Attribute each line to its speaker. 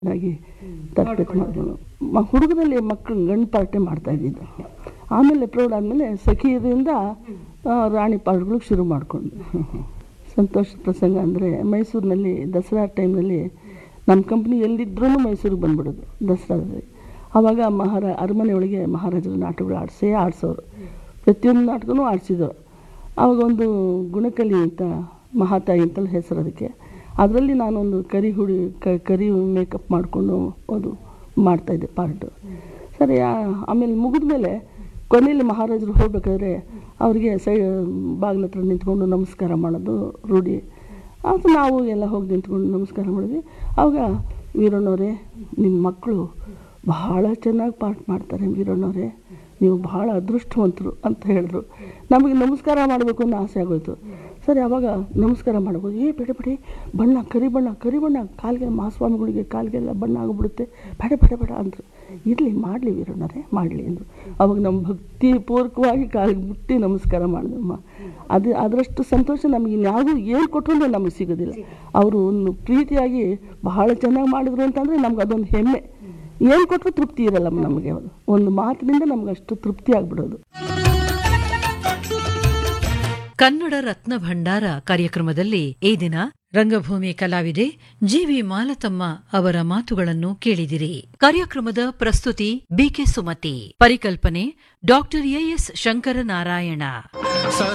Speaker 1: ಆಗಿ ತರಬೇತಿ ಮಾಡಿದ್ರು ಮ ಹುಡುಗರಲ್ಲಿ ಮಕ್ಕಳು ಗಂಡು ಪಾರ್ಟಿ ಮಾಡ್ತಾ ಇದ್ದಿದ್ದು ಆಮೇಲೆ ಪ್ರೌಢ ಆದಮೇಲೆ ಸಖಿಯರಿಂದ ಆ, ರಾಣಿ ಪಾರ್ಟ್ಗಳಿಗೆ ಶುರು ಮಾಡಿಕೊಂಡು ಸಂತೋಷ ಪ್ರಸಂಗ ಅಂದರೆ ಮೈಸೂರಿನಲ್ಲಿ ದಸರಾ ಟೈಮ್ನಲ್ಲಿ ನಮ್ಮ ಕಂಪ್ನಿ ಎಲ್ಲಿದ್ರೂ ಮೈಸೂರಿಗೆ ಬಂದ್ಬಿಡೋದು ದಸರಾದಲ್ಲಿ ಆವಾಗ ಮಹಾರಾ ಅರಮನೆ ಒಳಗೆ ಮಹಾರಾಜರ ನಾಟಕಗಳು ಆಡಿಸೇ ಆಡಿಸೋರು ಪ್ರತಿಯೊಂದು ನಾಟಕನೂ ಆಡಿಸಿದ್ರು ಆವಾಗ ಒಂದು ಗುಣಕಲಿ ಅಂತ ಮಹಾತಾಯಿ ಅಂತಲೂ ಹೆಸರು ಅದಕ್ಕೆ ಅದರಲ್ಲಿ ನಾನೊಂದು ಕರಿ ಹುಡಿ ಕ ಕರಿ ಮೇಕಪ್ ಮಾಡಿಕೊಂಡು ಅದು ಮಾಡ್ತಾಯಿದ್ದೆ ಪಾರ್ಟು ಸರಿ ಆ- ಆಮೇಲೆ ಮುಗಿದ ಮೇಲೆ ಕೊನೆಯಲ್ಲಿ ಮಹಾರಾಜರು ಹೋಗ್ಬೇಕಾದ್ರೆ ಅವ್ರಿಗೆ ಸೈ ಬಾಗಿಲ ಹತ್ರ ನಿಂತ್ಕೊಂಡು ನಮಸ್ಕಾರ ಮಾಡೋದು ರೂಢಿ ಅದು ನಾವು ಎಲ್ಲ ಹೋಗಿ ನಿಂತ್ಕೊಂಡು ನಮಸ್ಕಾರ ಮಾಡಿದ್ವಿ ಆವಾಗ ವೀರಣ್ಣವರೇ ನಿಮ್ಮ ಮಕ್ಕಳು ಬಹಳ ಚೆನ್ನಾಗಿ ಪಾಠ ಮಾಡ್ತಾರೆ ವೀರಣ್ಣವರೇ ನೀವು ಬಹಳ ಅದೃಷ್ಟವಂತರು ಅಂತ ಹೇಳಿದ್ರು ನಮಗೆ ನಮಸ್ಕಾರ ಮಾಡಬೇಕು ಅನ್ನೋ ಆಸೆ ಆಗೋಯ್ತು ಸರಿ ಆವಾಗ ನಮಸ್ಕಾರ ಮಾಡ್ಬೋದು ಏ ಬೇಡ ಬೇಡಿ ಬಣ್ಣ ಕರಿ ಬಣ್ಣ ಕರಿ ಬಣ್ಣ ಕಾಲಿಗೆ ಮಹಾಸ್ವಾಮಿಗಳಿಗೆ ಕಾಲಿಗೆಲ್ಲ ಬಣ್ಣ ಆಗಿಬಿಡುತ್ತೆ ಬೇಡ ಬೇಡ ಬೇಡ ಅಂದರು ಇರಲಿ ಮಾಡಲಿ ವೀರಣ್ಣರೇ ಮಾಡಲಿ ಅಂದರು ಅವಾಗ ನಮ್ಮ ಭಕ್ತಿ ಪೂರ್ವಕವಾಗಿ ಕಾಲಿಗೆ ಮುಟ್ಟಿ ನಮಸ್ಕಾರ ಮಾಡಿದಮ್ಮ ಅದು ಅದರಷ್ಟು ಸಂತೋಷ ನಮಗೆ ಇನ್ಯಾವುದೂ ಏನು ಕೊಟ್ಟರು ನಮಗೆ ಸಿಗೋದಿಲ್ಲ ಅವರು ಒಂದು ಪ್ರೀತಿಯಾಗಿ ಬಹಳ ಚೆನ್ನಾಗಿ ಮಾಡಿದ್ರು ಅಂತಂದರೆ ನಮ್ಗೆ ಅದೊಂದು ಹೆಮ್ಮೆ ಏನು ಕೊಟ್ಟರು ತೃಪ್ತಿ ಇರಲ್ಲ ನಮಗೆ ಅದು ಒಂದು ಮಾತಿನಿಂದ ನಮ್ಗೆ ಅಷ್ಟು ತೃಪ್ತಿ ಆಗ್ಬಿಡೋದು
Speaker 2: ಕನ್ನಡ ರತ್ನ ಭಂಡಾರ ಕಾರ್ಯಕ್ರಮದಲ್ಲಿ ಈ ದಿನ ರಂಗಭೂಮಿ ಕಲಾವಿದೆ ಜಿವಿ ಮಾಲತಮ್ಮ ಅವರ ಮಾತುಗಳನ್ನು ಕೇಳಿದಿರಿ ಕಾರ್ಯಕ್ರಮದ ಪ್ರಸ್ತುತಿ ಬಿಕೆ ಸುಮತಿ ಪರಿಕಲ್ಪನೆ ಡಾಕ್ಟರ್ ಎಎಸ್ ಶಂಕರನಾರಾಯಣ